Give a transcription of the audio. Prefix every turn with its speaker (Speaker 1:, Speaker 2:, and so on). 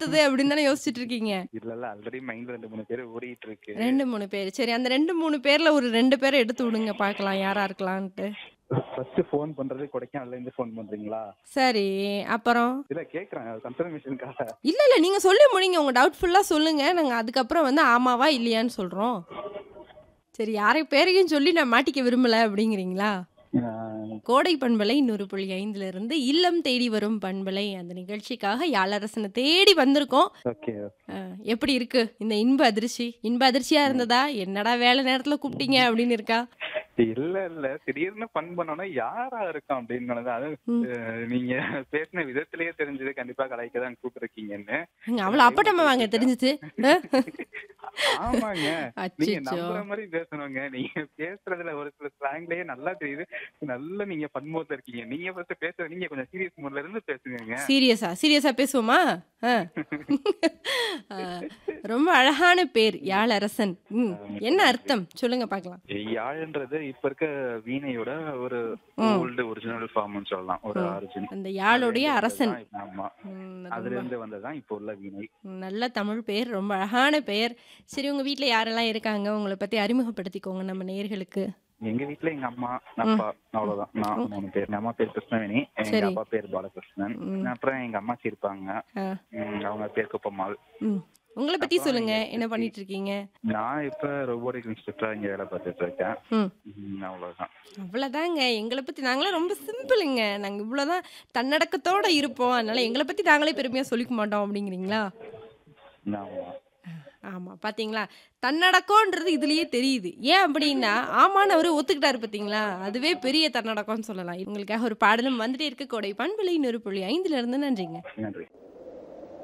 Speaker 1: ஓடுது அப்படின்னு தானே யோசிச்சுட்டு இருக்கீங்க
Speaker 2: இல்ல இல்ல ஆல்ரெடி மைண்ட்ல ரெண்டு மூணு பேர் ஓடிட்டு இருக்கு
Speaker 1: ரெண்டு மூணு பேர் சரி அந்த ரெண்டு மூணு பேர்ல ஒரு ரெண்டு பேரை எடுத்து விடுங்க பார்க்கலாம் யாரா இருக்கலான்ட்டு
Speaker 2: ஃபர்ஸ்ட் ஃபோன் பண்றது கொடைக்கானல்ல இருந்து ஃபோன் பண்றீங்களா
Speaker 1: சரி அப்புறம்
Speaker 2: இல்ல கேக்குறேன் கன்ஃபர்மேஷனுக்காக
Speaker 1: இல்ல இல்ல நீங்க சொல்லி முடிங்க உங்க டவுட் ஃபுல்லா சொல்லுங்க நாங்க அதுக்கப்புறம் வந்து ஆமாவா இல்லையான்னு சொல்றோம் சரி யாரை பேரையும் சொல்லி நான் மாட்டிக்க விரும்பல அப்படிங்கிறீங்களா கோடை பண்பலை நூறு புள்ளி ஐந்துல இருந்து இல்லம் தேடி வரும் பண்பலை அந்த நிகழ்ச்சிக்காக யாழரசனை தேடி வந்திருக்கோம்
Speaker 2: ஓகே
Speaker 1: அஹ், எப்படி இருக்கு இந்த இன்ப அதிர்ச்சி இன்ப அதிர்ச்சியா இருந்ததா என்னடா வேலை நேரத்துல கூப்பிட்டீங்க அப்படின்னு இருக்கா
Speaker 2: இல்ல இல்ல திடீர்னு ஃபன் பண்ணோம்னா யாரா இருக்கும் அப்படின்னு நினைச்சேன். அது
Speaker 1: ம்.
Speaker 2: அஹ், நீங்க பேசின விதத்திலேயே தெரிஞ்சது கண்டிப்பா கலாய்க்க தான் கூப்பிட்டுருக்கீங்கன்னு
Speaker 1: நீங்க அவ்வளவு அப்பட்டமா வாங்க தெரிஞ்சுச்சு அஹ்?
Speaker 2: ஆமாங்க நீங்க
Speaker 1: அச்சச்சோ.
Speaker 2: நம்புற மாதிரி பேசணுங்க நீங்க பேசுறதுல ஒரு சில ஸ்லாங்லயே நல்லா தெரியுது நல்ல நீங்க பன்மோட்ல இருக்கீங்க நீங்க ஃபர்ஸ்ட் பேசுறது நீங்க கொஞ்சம் சீரியஸ் மோட்ல இருந்து பேசுங்க
Speaker 1: சீரியஸா சீரியஸா பேசுவோமா ஆ. ஆ, ரொம்ப அழகான பேர் யாழரசன் ம் என்ன அர்த்தம் சொல்லுங்க பார்க்கலாம்
Speaker 2: யாழ்ன்றது இப்ப இருக்க வீணையோட ஒரு ஓல்டு ஒரிஜினல் ஃபார்ம்னு சொல்லலாம் ஒரு ஆரிஜின்
Speaker 1: அந்த யாழுடைய அரசன்
Speaker 2: ஆமா
Speaker 1: ம்,
Speaker 2: அதுல இருந்து வந்ததுதான் இப்போ உள்ள வீணை
Speaker 1: நல்ல தமிழ் பெயர் ரொம்ப அழகான பெயர் சரி உங்க வீட்ல யாரெல்லாம் இருக்காங்க உங்களை பத்தி அறிமுகப்படுத்திக்கோங்க நம்ம நேயர்களுக்கு
Speaker 2: எங்க வீட்ல எங்க அம்மா அப்பா அவ்வளவுதான் நான் மூணு பேர் எங்க அம்மா பேர் கிருஷ்ணவேணி எங்க
Speaker 1: சரி.
Speaker 2: அப்பா பேர் பாலகிருஷ்ணன் அப்புறம் எங்க அம்மாச்சி இருப்பாங்க
Speaker 1: ஆ,
Speaker 2: ம், அவங்க பேர் குப்பம்மாள்
Speaker 1: ம் உங்களை பத்தி சொல்லுங்க என்ன பண்ணிட்டு இருக்கீங்க
Speaker 2: நான் இப்ப ரோபோட்டிக் இன்ஸ்டியூட்டா இங்க வேலை பார்த்துட்டு இருக்கேன்
Speaker 1: ம்
Speaker 2: ம், அவ்வளவுதான்
Speaker 1: அவ்வளோதாங்க எங்களை பற்றி நாங்களாம் ரொம்ப சிம்பிளுங்க நாங்கள் இவ்வளோதான் தன்னடக்கத்தோட இருப்போம் அதனால எங்களை பற்றி நாங்களே பெருமையாக சொல்லிக்க மாட்டோம் அப்படிங்கிறீங்களா
Speaker 2: ஆமா
Speaker 1: ஆமாம் பார்த்தீங்களா தன்னடக்கம்ன்றது இதுலயே தெரியுது ஏன் அப்படின்னா ஆமான்னு அவர் ஒத்துக்கிட்டாரு பார்த்தீங்களா அதுவே பெரிய தன்னடக்கம்னு சொல்லலாம் இவங்களுக்காக ஒரு பாடலும் வந்துட்டே இருக்க கோடை பண்பலை நூறு புள்ளி ஐந்துல இருந்து நன்றிங்க
Speaker 2: நன்றி